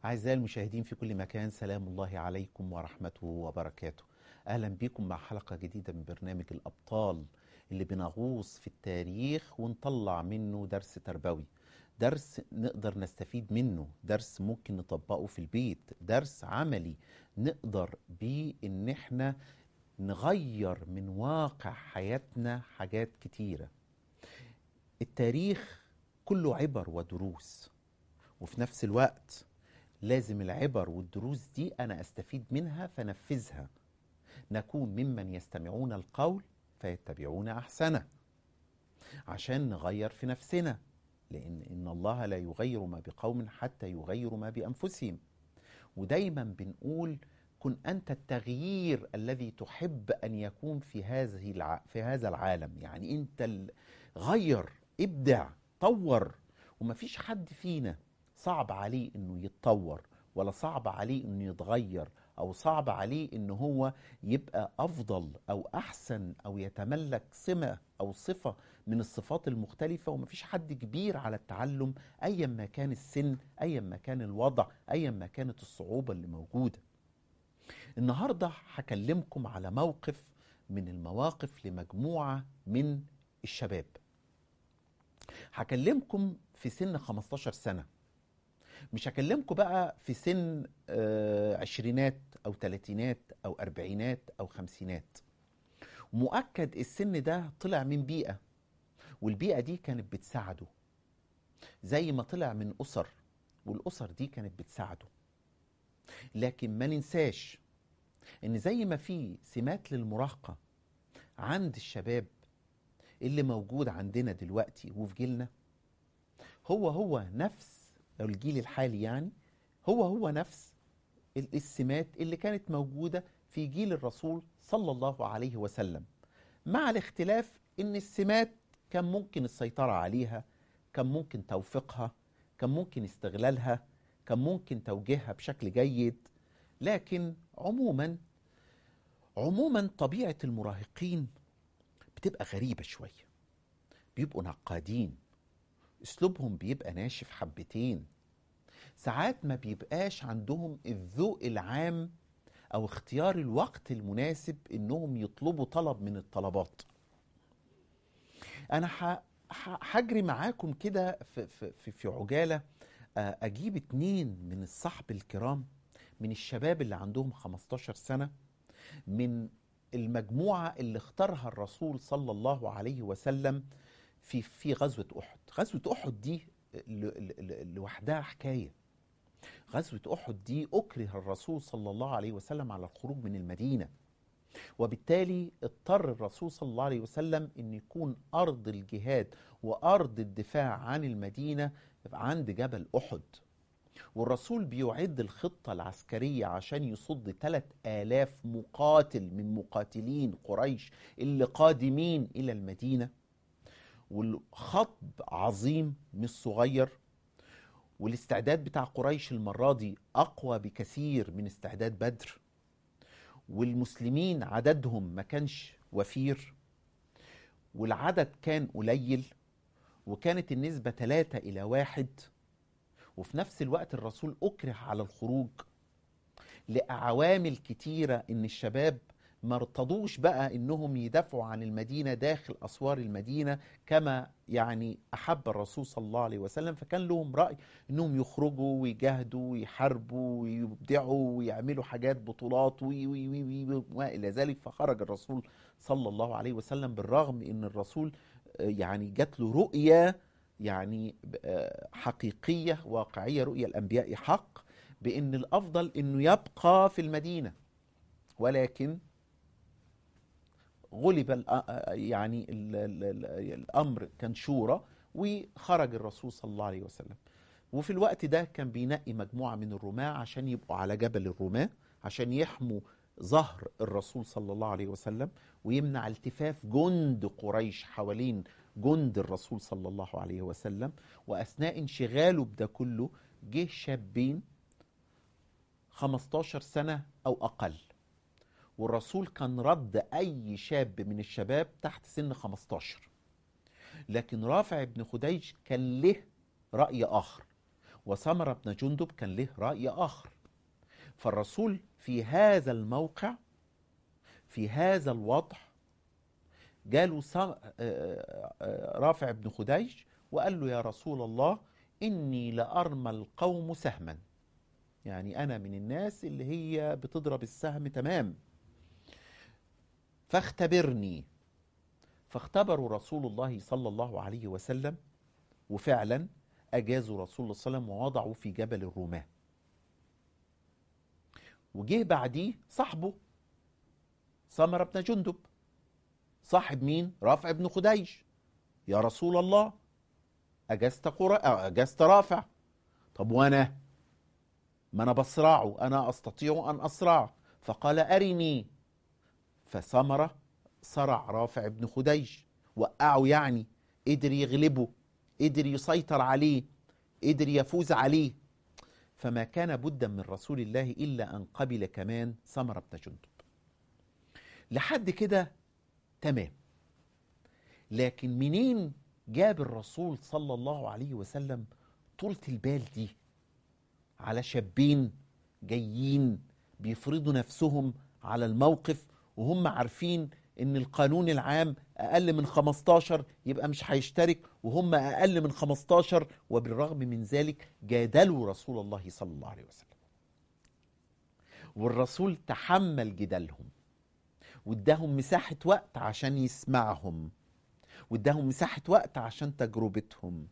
أعزائي المشاهدين في كل مكان سلام الله عليكم ورحمته وبركاته أهلا بكم مع حلقة جديدة من برنامج الأبطال اللي بنغوص في التاريخ ونطلع منه درس تربوي درس نقدر نستفيد منه درس ممكن نطبقه في البيت درس عملي نقدر بيه ان احنا نغير من واقع حياتنا حاجات كتيرة التاريخ كله عبر ودروس وفي نفس الوقت لازم العبر والدروس دي انا استفيد منها فنفذها نكون ممن يستمعون القول فيتبعون احسنه عشان نغير في نفسنا لان ان الله لا يغير ما بقوم حتى يغيروا ما بانفسهم ودايما بنقول كن انت التغيير الذي تحب ان يكون في هذه الع... في هذا العالم يعني انت ال... غير ابدع طور ومفيش حد فينا صعب عليه انه يتطور ولا صعب عليه انه يتغير او صعب عليه ان هو يبقى افضل او احسن او يتملك سمه او صفه من الصفات المختلفه ومفيش حد كبير على التعلم ايا ما كان السن ايا ما كان الوضع ايا ما كانت الصعوبه اللي موجوده النهارده هكلمكم على موقف من المواقف لمجموعه من الشباب هكلمكم في سن 15 سنه مش هكلمكم بقى في سن آه، عشرينات او تلاتينات او اربعينات او خمسينات مؤكد السن ده طلع من بيئة والبيئة دي كانت بتساعده زي ما طلع من أسر والأسر دي كانت بتساعده لكن ما ننساش ان زي ما في سمات للمراهقة عند الشباب اللي موجود عندنا دلوقتي وفي جيلنا هو هو نفس الجيل الحالي يعني هو هو نفس ال- السمات اللي كانت موجودة في جيل الرسول صلى الله عليه وسلم مع الاختلاف ان السمات كان ممكن السيطرة عليها كان ممكن توفيقها كان ممكن استغلالها كان ممكن توجيهها بشكل جيد لكن عموما عموما طبيعة المراهقين بتبقى غريبة شوية بيبقوا نقادين اسلوبهم بيبقى ناشف حبتين ساعات ما بيبقاش عندهم الذوق العام او اختيار الوقت المناسب انهم يطلبوا طلب من الطلبات انا ح- ح- هجري معاكم كده في, في, في, في عجالة آه، اجيب اتنين من الصحب الكرام من الشباب اللي عندهم 15 سنة من المجموعة اللي اختارها الرسول صلى الله عليه وسلم في في غزوة أحد غزوة أحد دي ل- ل- ل- لوحدها حكاية غزوة أحد دي أكره الرسول صلى الله عليه وسلم على الخروج من المدينة وبالتالي اضطر الرسول صلى الله عليه وسلم أن يكون أرض الجهاد وأرض الدفاع عن المدينة عند جبل أحد والرسول بيعد الخطة العسكرية عشان يصد 3000 مقاتل من مقاتلين قريش اللي قادمين إلى المدينة والخطب عظيم مش صغير والاستعداد بتاع قريش المرة دي أقوى بكثير من استعداد بدر والمسلمين عددهم ما كانش وفير والعدد كان قليل وكانت النسبة ثلاثة إلى واحد وفي نفس الوقت الرسول أكره على الخروج لعوامل كتيرة إن الشباب ما ارتضوش بقى إنهم يدافعوا عن المدينة داخل أسوار المدينة كما يعني أحب الرسول صلى الله عليه وسلم فكان لهم رأي إنهم يخرجوا ويجاهدوا ويحاربوا ويبدعوا ويعملوا حاجات بطولات وي وي وي وي وإلى ذلك فخرج الرسول صلى الله عليه وسلم بالرغم إن الرسول آه، يعني جات له رؤية يعني آه، حقيقية واقعية رؤية الأنبياء حق بأن الأفضل أنه يبقى في المدينة ولكن غلب الأ- يعني ال- ال- ال- الأمر كان شورى وخرج الرسول صلى الله عليه وسلم وفي الوقت ده كان بينقي مجموعة من الرماة عشان يبقوا على جبل الرماة عشان يحموا ظهر الرسول صلى الله عليه وسلم ويمنع التفاف جند قريش حوالين جند الرسول صلى الله عليه وسلم وأثناء انشغاله بده كله جه شابين 15 سنة أو أقل والرسول كان رد أي شاب من الشباب تحت سن 15 لكن رافع بن خديج كان له رأي آخر وسمرة بن جندب كان له رأي آخر فالرسول في هذا الموقع في هذا الوضع جاله سم... رافع بن خديج وقال له يا رسول الله إني لأرمى القوم سهما يعني أنا من الناس اللي هي بتضرب السهم تمام فاختبرني فاختبروا رسول الله صلى الله عليه وسلم وفعلا أجازوا رسول الله صلى الله عليه وسلم ووضعوا في جبل الروماه وجه بعديه صاحبه سمرة بن جندب صاحب مين؟ رافع بن خديج يا رسول الله أجزت قرا أجزت رافع طب وأنا ما أنا بصرعه أنا أستطيع أن أصرعه فقال أرني فسمرة صرع رافع بن خديج وقعه يعني قدر يغلبه قدر يسيطر عليه قدر يفوز عليه فما كان بدا من رسول الله إلا أن قبل كمان سمرة بن جندب لحد كده تمام لكن منين جاب الرسول صلى الله عليه وسلم طولة البال دي على شابين جايين بيفرضوا نفسهم على الموقف وهم عارفين ان القانون العام اقل من 15 يبقى مش هيشترك وهم اقل من 15 وبالرغم من ذلك جادلوا رسول الله صلى الله عليه وسلم والرسول تحمل جدالهم واداهم مساحة وقت عشان يسمعهم واداهم مساحة وقت عشان تجربتهم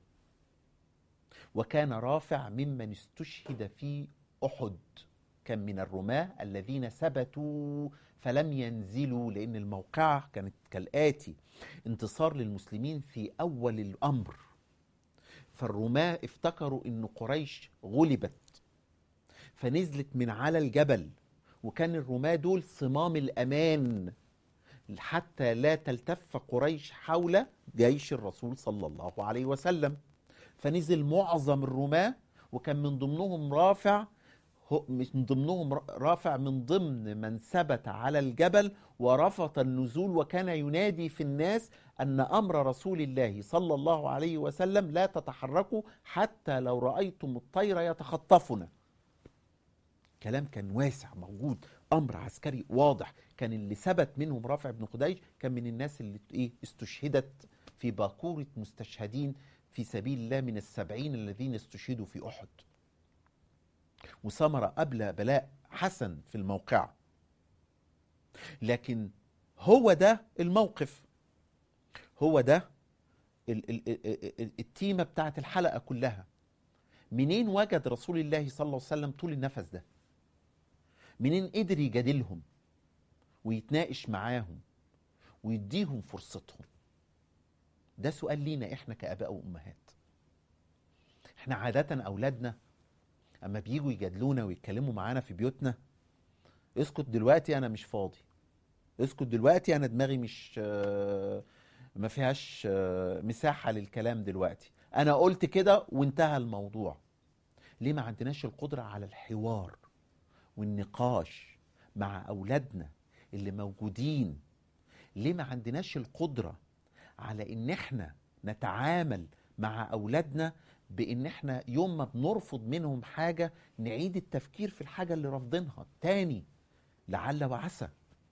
وكان رافع ممن استشهد في أحد كان من الرماة الذين ثبتوا فلم ينزلوا لأن الموقعة كانت كالآتي انتصار للمسلمين في أول الأمر فالرماة افتكروا أن قريش غلبت فنزلت من على الجبل وكان الرماة دول صمام الأمان حتى لا تلتف قريش حول جيش الرسول صلى الله عليه وسلم فنزل معظم الرماة وكان من ضمنهم رافع من ضمنهم رافع من ضمن من ثبت على الجبل ورفض النزول وكان ينادي في الناس أن أمر رسول الله صلى الله عليه وسلم لا تتحركوا حتى لو رأيتم الطير يتخطفنا كلام كان واسع موجود امر عسكري واضح كان اللي ثبت منهم رافع بن خديج كان من الناس اللي ايه استشهدت في باكورة مستشهدين في سبيل الله من السبعين الذين استشهدوا في أحد وثمرة قبل بلاء حسن في الموقع لكن هو ده الموقف هو ده ال- ال- ال- ال- التيمة بتاعت الحلقة كلها منين وجد رسول الله صلى الله عليه وسلم طول النفس ده منين قدر يجادلهم ويتناقش معاهم ويديهم فرصتهم ده سؤال لينا احنا كاباء وامهات احنا عاده اولادنا اما بيجوا يجادلونا ويتكلموا معانا في بيوتنا اسكت دلوقتي انا مش فاضي اسكت دلوقتي انا دماغي مش آه، ما فيهاش آه، مساحه للكلام دلوقتي انا قلت كده وانتهى الموضوع ليه ما عندناش القدره على الحوار والنقاش مع اولادنا اللي موجودين ليه ما عندناش القدره على ان احنا نتعامل مع اولادنا بان احنا يوم ما بنرفض منهم حاجه نعيد التفكير في الحاجه اللي رافضينها تاني لعل وعسى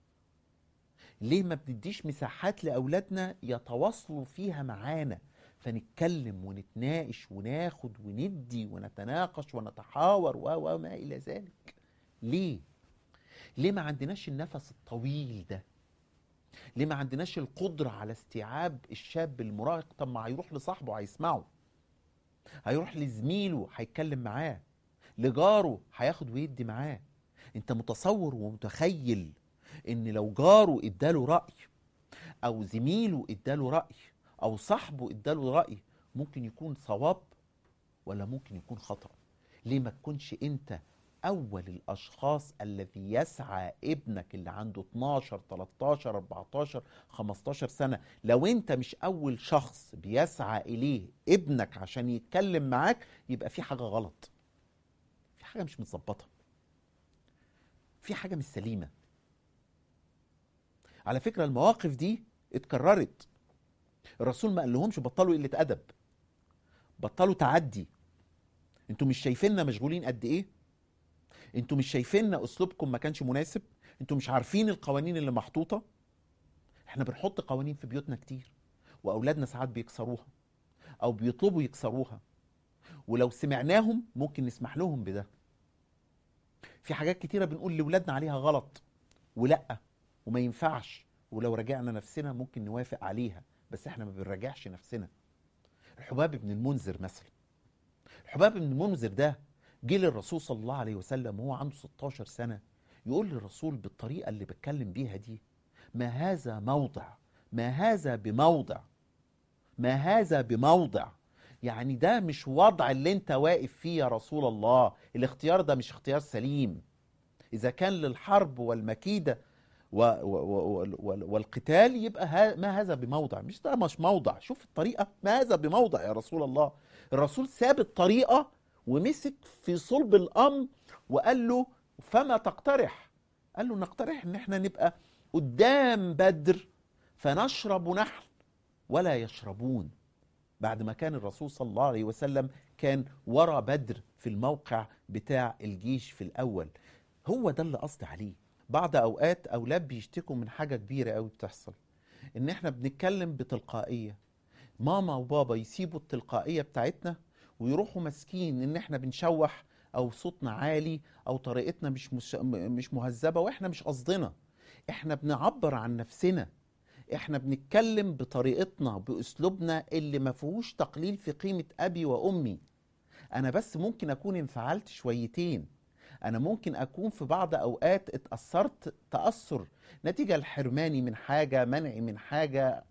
ليه ما بنديش مساحات لاولادنا يتواصلوا فيها معانا فنتكلم ونتناقش وناخد وندي ونتناقش ونتحاور و وما الى ذلك ليه ليه ما عندناش النفس الطويل ده ليه ما عندناش القدرة على استيعاب الشاب المراهق طب ما هيروح لصاحبه هيسمعه هيروح لزميله هيتكلم معاه لجاره هياخد ويدي معاه انت متصور ومتخيل ان لو جاره اداله رأي او زميله اداله رأي او صاحبه اداله رأي ممكن يكون صواب ولا ممكن يكون خطأ ليه ما تكونش انت اول الاشخاص الذي يسعى ابنك اللي عنده 12 13 14 15 سنه لو انت مش اول شخص بيسعى اليه ابنك عشان يتكلم معاك يبقى في حاجه غلط في حاجه مش متظبطه في حاجه مش سليمه على فكره المواقف دي اتكررت الرسول ما قال لهمش بطلوا قله ادب بطلوا تعدي انتوا مش شايفيننا مشغولين قد ايه انتوا مش شايفيننا اسلوبكم ما كانش مناسب انتوا مش عارفين القوانين اللي محطوطه احنا بنحط قوانين في بيوتنا كتير واولادنا ساعات بيكسروها او بيطلبوا يكسروها ولو سمعناهم ممكن نسمح لهم بده في حاجات كتيره بنقول لاولادنا عليها غلط ولا وما ينفعش ولو راجعنا نفسنا ممكن نوافق عليها بس احنا ما بنراجعش نفسنا الحباب بن المنذر مثلا الحباب بن المنذر ده جه للرسول صلى الله عليه وسلم وهو عنده 16 سنه يقول للرسول بالطريقه اللي بتكلم بيها دي ما هذا موضع ما هذا بموضع ما هذا بموضع يعني ده مش وضع اللي انت واقف فيه يا رسول الله الاختيار ده مش اختيار سليم اذا كان للحرب والمكيده و و و و والقتال يبقى ها ما هذا بموضع مش ده مش موضع شوف الطريقه ما هذا بموضع يا رسول الله الرسول ساب الطريقه ومسك في صلب الامر وقال له فما تقترح قال له نقترح ان احنا نبقى قدام بدر فنشرب نحن ولا يشربون بعد ما كان الرسول صلى الله عليه وسلم كان ورا بدر في الموقع بتاع الجيش في الأول هو ده اللي قصدي عليه بعض أوقات أولاد بيشتكوا من حاجة كبيرة قوي بتحصل إن إحنا بنتكلم بتلقائية ماما وبابا يسيبوا التلقائية بتاعتنا ويروحوا ماسكين إن إحنا بنشوح أو صوتنا عالي أو طريقتنا مش مش, مش مهذبة وإحنا مش قصدنا إحنا بنعبر عن نفسنا احنا بنتكلم بطريقتنا باسلوبنا اللي ما فيهوش تقليل في قيمه ابي وامي انا بس ممكن اكون انفعلت شويتين انا ممكن اكون في بعض اوقات اتاثرت تاثر نتيجه لحرماني من حاجه منعي من حاجه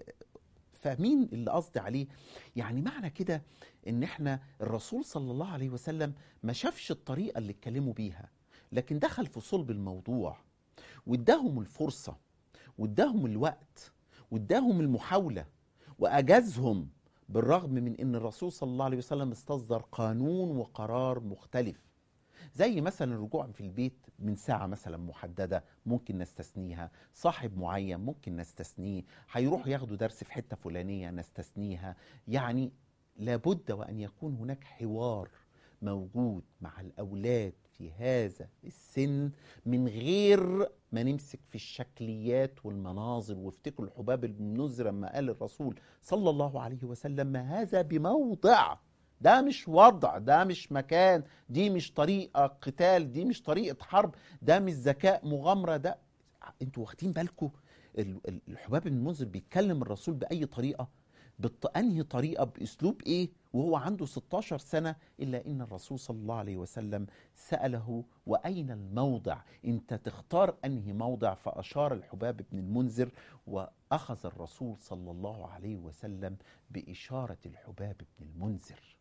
فاهمين اللي قصدي عليه يعني معنى كده ان احنا الرسول صلى الله عليه وسلم ما شافش الطريقه اللي اتكلموا بيها لكن دخل في صلب الموضوع واداهم الفرصه واداهم الوقت واداهم المحاولة وأجازهم بالرغم من أن الرسول صلى الله عليه وسلم استصدر قانون وقرار مختلف زي مثلا الرجوع في البيت من ساعة مثلا محددة ممكن نستثنيها صاحب معين ممكن نستثنيه هيروحوا ياخدوا درس في حتة فلانية نستثنيها يعني لابد وأن يكون هناك حوار موجود مع الأولاد في هذا السن من غير ما نمسك في الشكليات والمناظر وافتكروا الحباب المنذر لما قال الرسول صلى الله عليه وسلم ما هذا بموضع ده مش وضع ده مش مكان دي مش طريقة قتال دي مش طريقة حرب ده مش ذكاء مغامرة ده انتوا واخدين بالكم الحباب المنذر بيتكلم الرسول بأي طريقة بأنهي طريقة بأسلوب إيه وهو عنده 16 سنة إلا إن الرسول صلى الله عليه وسلم سأله وأين الموضع أنت تختار أنهي موضع فأشار الحباب بن المنذر وأخذ الرسول صلى الله عليه وسلم بإشارة الحباب بن المنذر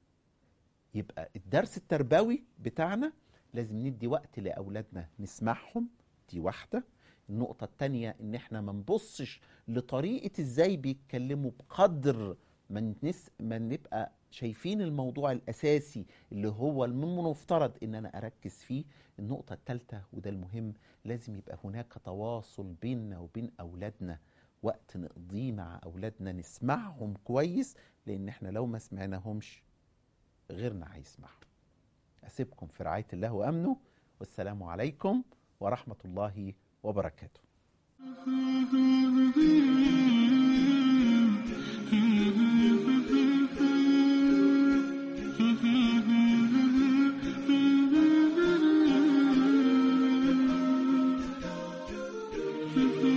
يبقى الدرس التربوي بتاعنا لازم ندي وقت لأولادنا نسمعهم دي واحدة النقطة التانية ان احنا ما نبصش لطريقة ازاي بيتكلموا بقدر ما نس... ما نبقى شايفين الموضوع الاساسي اللي هو المفترض ان انا اركز فيه النقطة الثالثة وده المهم لازم يبقى هناك تواصل بيننا وبين اولادنا وقت نقضيه مع اولادنا نسمعهم كويس لان احنا لو ما سمعناهمش غيرنا هيسمعهم اسيبكم في رعاية الله وامنه والسلام عليكم ورحمة الله وبركاته Mm-hmm.